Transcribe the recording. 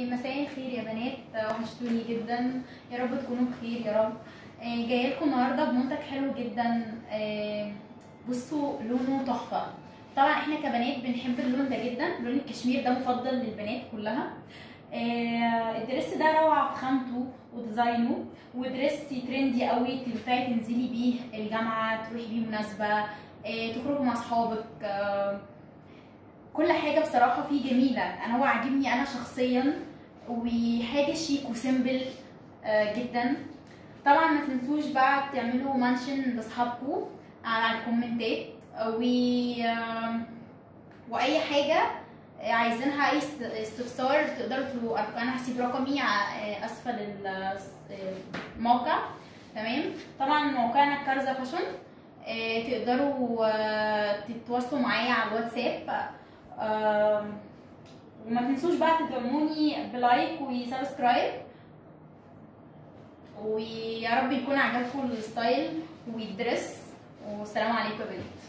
مساء الخير يا بنات وحشتوني جدا يا رب تكونوا بخير يا رب آه، جايه لكم النهارده بمنتج حلو جدا آه، بصوا لونه تحفه طبعا احنا كبنات بنحب اللون ده جدا لون الكشمير ده مفضل للبنات كلها آه، الدريس ده روعه في خامته وديزاينه ودريس ترندي قوي تنفعي تنزلي بيه الجامعه تروحي بيه مناسبه آه، تخرجوا مع اصحابك آه، كل حاجه بصراحه فيه جميله انا هو عاجبني انا شخصيا وحاجه شيك وسيمبل آه، جدا طبعا ما تنسوش بقى تعملوا منشن لاصحابكم على الكومنتات و آه، واي حاجه عايزينها اي است- استفسار تقدروا تقولوا انا هسيب رقمي ع- اسفل ال- الموقع تمام طبعا موقعنا كارزا فاشن آه، تقدروا آه، تتواصلوا معايا على الواتساب آم، وما تنسوش بقى تدعموني بلايك وسبسكرايب ويا رب يكون عجبكم الستايل والدرس والسلام عليكم يا بنات